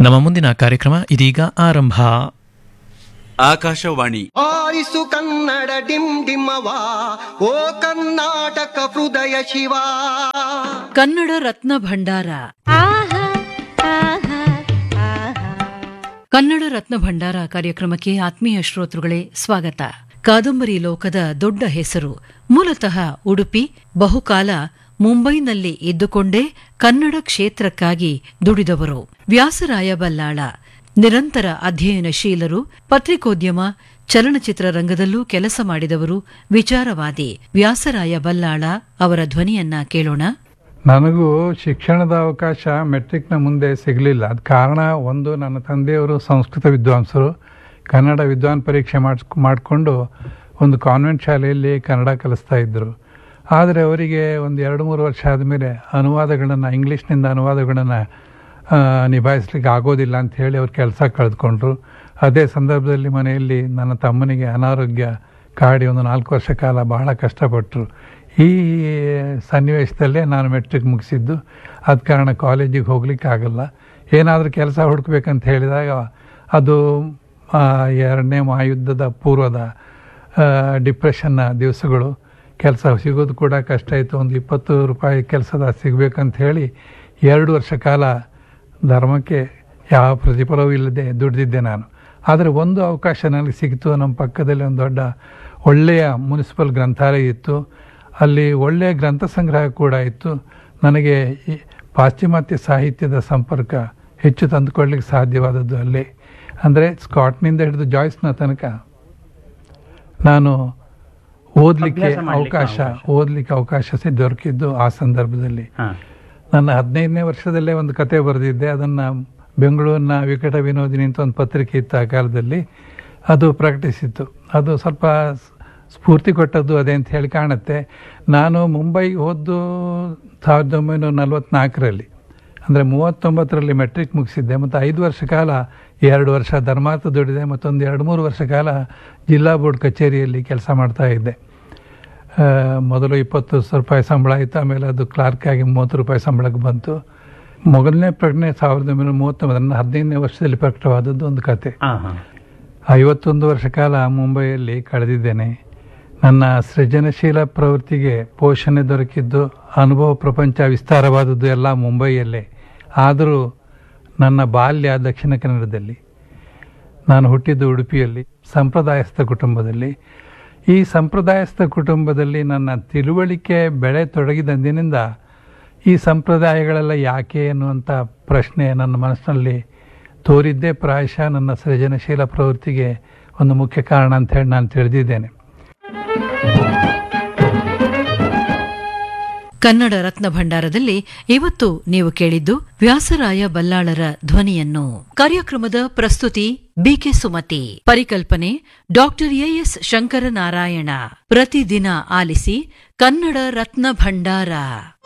ನಮ್ಮ ಮುಂದಿನ ಕಾರ್ಯಕ್ರಮ ಇದೀಗ ಆರಂಭ ಆಕಾಶವಾಣಿ ಆರಿಸು ಕನ್ನಡ ಡಿಮ್ ಡಿಮ್ಮವ ಓ ಕರ್ನಾಟಕ ಹೃದಯ ಶಿವ ಕನ್ನಡ ರತ್ನ ಭಂಡಾರ ಕನ್ನಡ ರತ್ನ ಭಂಡಾರ ಕಾರ್ಯಕ್ರಮಕ್ಕೆ ಆತ್ಮೀಯ ಶ್ರೋತೃಗಳೇ ಸ್ವಾಗತ ಕಾದಂಬರಿ ಲೋಕದ ದೊಡ್ಡ ಹೆಸರು ಮೂಲತಃ ಉಡುಪಿ ಬಹುಕಾಲ ಮುಂಬೈನಲ್ಲಿ ಇದ್ದುಕೊಂಡೇ ಕನ್ನಡ ಕ್ಷೇತ್ರಕ್ಕಾಗಿ ದುಡಿದವರು ವ್ಯಾಸರಾಯ ಬಲ್ಲಾಳ ನಿರಂತರ ಅಧ್ಯಯನಶೀಲರು ಪತ್ರಿಕೋದ್ಯಮ ಚಲನಚಿತ್ರ ರಂಗದಲ್ಲೂ ಕೆಲಸ ಮಾಡಿದವರು ವಿಚಾರವಾದಿ ವ್ಯಾಸರಾಯ ಬಲ್ಲಾಳ ಅವರ ಧ್ವನಿಯನ್ನ ಕೇಳೋಣ ನನಗೂ ಶಿಕ್ಷಣದ ಅವಕಾಶ ಮೆಟ್ರಿಕ್ನ ಮುಂದೆ ಸಿಗಲಿಲ್ಲ ಅದು ಕಾರಣ ಒಂದು ನನ್ನ ತಂದೆಯವರು ಸಂಸ್ಕೃತ ವಿದ್ವಾಂಸರು ಕನ್ನಡ ವಿದ್ವಾನ್ ಪರೀಕ್ಷೆ ಮಾಡಿಸ್ ಮಾಡಿಕೊಂಡು ಒಂದು ಕಾನ್ವೆಂಟ್ ಶಾಲೆಯಲ್ಲಿ ಕನ್ನಡ ಕಲಿಸ್ತಾ ಇದ್ದರು ಆದರೆ ಅವರಿಗೆ ಒಂದು ಎರಡು ಮೂರು ವರ್ಷ ಆದಮೇಲೆ ಅನುವಾದಗಳನ್ನು ಇಂಗ್ಲೀಷ್ನಿಂದ ಅನುವಾದಗಳನ್ನು ನಿಭಾಯಿಸ್ಲಿಕ್ಕೆ ಆಗೋದಿಲ್ಲ ಅಂತ ಹೇಳಿ ಅವ್ರು ಕೆಲಸ ಕಳೆದುಕೊಂಡ್ರು ಅದೇ ಸಂದರ್ಭದಲ್ಲಿ ಮನೆಯಲ್ಲಿ ನನ್ನ ತಮ್ಮನಿಗೆ ಅನಾರೋಗ್ಯ ಕಾಡಿ ಒಂದು ನಾಲ್ಕು ವರ್ಷ ಕಾಲ ಬಹಳ ಕಷ್ಟಪಟ್ಟರು ಈ ಸನ್ನಿವೇಶದಲ್ಲೇ ನಾನು ಮೆಟ್ರಿಕ್ ಮುಗಿಸಿದ್ದು ಆದ ಕಾರಣ ಕಾಲೇಜಿಗೆ ಹೋಗ್ಲಿಕ್ಕೆ ಆಗಲ್ಲ ಏನಾದರೂ ಕೆಲಸ ಹುಡುಕ್ಬೇಕಂತ ಹೇಳಿದಾಗ ಅದು ಆ, ಎರಡನೇ ಮಹಾಯುದ್ಧದ ಪೂರ್ವದ ಆ, ಡಿಪ್ರೆಷನ್ನ ದಿವಸಗಳು ಕೆಲಸ ಸಿಗೋದು ಕೂಡ ಕಷ್ಟ ಇತ್ತು ಒಂದು ಇಪ್ಪತ್ತು ರೂಪಾಯಿ ಕೆಲಸದ ಸಿಗಬೇಕಂತ ಹೇಳಿ ಎರಡು ವರ್ಷ ಕಾಲ ಧರ್ಮಕ್ಕೆ ಯಾವ ಪ್ರತಿಫಲವೂ ಇಲ್ಲದೆ ದುಡಿದಿದ್ದೆ ನಾನು ಆದರೆ ಒಂದು ಅವಕಾಶ ನನಗೆ ಸಿಕ್ತು ನಮ್ಮ ಪಕ್ಕದಲ್ಲಿ ಒಂದು ದೊಡ್ಡ ಒಳ್ಳೆಯ ಮುನ್ಸಿಪಲ್ ಗ್ರಂಥಾಲಯ ಇತ್ತು ಅಲ್ಲಿ ಒಳ್ಳೆಯ ಗ್ರಂಥ ಸಂಗ್ರಹ ಕೂಡ ಇತ್ತು ನನಗೆ ಈ ಪಾಶ್ಚಿಮಾತ್ಯ ಸಾಹಿತ್ಯದ ಸಂಪರ್ಕ ಹೆಚ್ಚು ತಂದುಕೊಳ್ಳಿಕ್ಕೆ ಸಾಧ್ಯವಾದದ್ದು ಅಲ್ಲಿ ಅಂದರೆ ಸ್ಕಾಟ್ನಿಂದ ಹಿಡಿದು ಜಾಯ್ಸ್ನ ತನಕ ನಾನು ಓದಲಿಕ್ಕೆ ಅಭ್ಯಾಸ ಮಾಡ್ಲಿಕ್ಕೆ ಅವಕಾಶ ಅವಕಾಶ. ಓದಲಿಕ್ಕೆ ಅವಕಾಶ ಸಿ- ದೊರಕಿದ್ದು ಆ ಸಂದರ್ಭದಲ್ಲಿ ನನ್ನ ಹದಿನೈದನೇ ವರ್ಷದಲ್ಲೇ ಒಂದು ಕತೆ ಬರೆದಿದ್ದೆ ಅದನ್ನು ಬೆಂಗಳೂರಿನ ವಿಕಟ ವಿನೋದಿನಿ ಅಂತ ಒಂದು ಪತ್ರಿಕೆ ಇತ್ತು ಆ ಕಾಲದಲ್ಲಿ ಅದು ಪ್ರಕಟಿಸಿತ್ತು ಅದು ಸ್ವಲ್ಪ ಸ್- ಸ್ಫೂರ್ತಿ ಕೊಟ್ಟದ್ದು ಅದೇ ಅಂತ ಹೇಳಿ ಕಾಣುತ್ತೆ ನಾನು ಮುಂಬೈಗೆ ಹೋದ್ದು ಸಾವಿರದ ಒಂಬೈನೂರ ನಲವತ್ತ್ನಾಲ್ಕರಲ್ಲಿ ಅಂದರೆ ಮೂವತ್ತೊಂಬತ್ತರಲ್ಲಿ ಮೆಟ್ರಿಕ್ ಮುಗಿಸಿದ್ದೆ ಮತ್ತು ಐದು ವರ್ಷ ಕಾಲ ಎರಡು ವರ್ಷ ಧರ್ಮಾರ್ಥ ದುಡಿದೆ ಮತ್ತೊಂದು ಎರಡು ಮೂರು ವರ್ಷ ಕಾಲ ಜಿಲ್ಲಾ ಬೋರ್ಡ್ ಕಚೇರಿಯಲ್ಲಿ ಕೆಲಸ ಮಾಡ್ತಾ ಇದ್ದೆ ಆ, ಮೊದಲು ಇಪ್ಪತ್ತು ರೂಪಾಯಿ ಸಂಬಳ ಇತ್ತು ಆಮೇಲೆ ಅದು ಕ್ಲಾರ್ಕ್ ಆಗಿ ಮೂವತ್ತು ರೂಪಾಯಿ ಸಂಬಳಕ್ಕೆ ಬಂತು ಮೊದಲನೇ ಪ್ರಕಟಣೆ ಸಾವಿರದ ಒಂಬೈನೂರ ಮೂವತ್ತೊಂಬತ್ತು ಹದಿನೈದನೇ ವರ್ಷದಲ್ಲಿ ಪ್ರಕಟವಾದದ್ದು ಒಂದು ಕತೆ ಐವತ್ತೊಂದು ವರ್ಷ ಕಾಲ ಮುಂಬೈಯಲ್ಲಿ ಕಳೆದಿದ್ದೇನೆ ನನ್ನ ಸೃಜನಶೀಲ ಪ್ರವೃತ್ತಿಗೆ ಪೋಷಣೆ ದೊರಕಿದ್ದು ಅನುಭವ ಪ್ರಪಂಚ ವಿಸ್ತಾರವಾದದ್ದು ಎಲ್ಲ ಮುಂಬೈಯಲ್ಲೇ ಆದರೂ ನನ್ನ ಬಾಲ್ಯ ದಕ್ಷಿಣ ಕನ್ನಡದಲ್ಲಿ ನಾನು ಹುಟ್ಟಿದ್ದು ಉಡುಪಿಯಲ್ಲಿ ಸಂಪ್ರದಾಯಸ್ಥ ಕುಟುಂಬದಲ್ಲಿ ಈ ಸಂಪ್ರದಾಯಸ್ಥ ಕುಟುಂಬದಲ್ಲಿ ನನ್ನ ತಿಳುವಳಿಕೆ ಬೆಳೆ ತೊಡಗಿದಂದಿನಿಂದ ಈ ಸಂಪ್ರದಾಯಗಳೆಲ್ಲ ಯಾಕೆ ಅನ್ನುವಂಥ ಪ್ರಶ್ನೆ ನನ್ನ ಮನಸ್ಸಿನಲ್ಲಿ ತೋರಿದ್ದೇ ಪ್ರಾಯಶಃ ನನ್ನ ಸೃಜನಶೀಲ ಪ್ರವೃತ್ತಿಗೆ ಒಂದು ಮುಖ್ಯ ಕಾರಣ ಅಂತ ಹೇಳಿ ನಾನು ತಿಳಿದಿದ್ದೇನೆ ಕನ್ನಡ ರತ್ನ ಭಂಡಾರದಲ್ಲಿ ಇವತ್ತು ನೀವು ಕೇಳಿದ್ದು ವ್ಯಾಸರಾಯ ಬಲ್ಲಾಳರ ಧ್ವನಿಯನ್ನು ಕಾರ್ಯಕ್ರಮದ ಪ್ರಸ್ತುತಿ ಬಿಕೆ ಸುಮತಿ ಪರಿಕಲ್ಪನೆ ಡಾಕ್ಟರ್ ಎಎಸ್ ಶಂಕರನಾರಾಯಣ ಪ್ರತಿದಿನ ಆಲಿಸಿ ಕನ್ನಡ ರತ್ನ ಭಂಡಾರ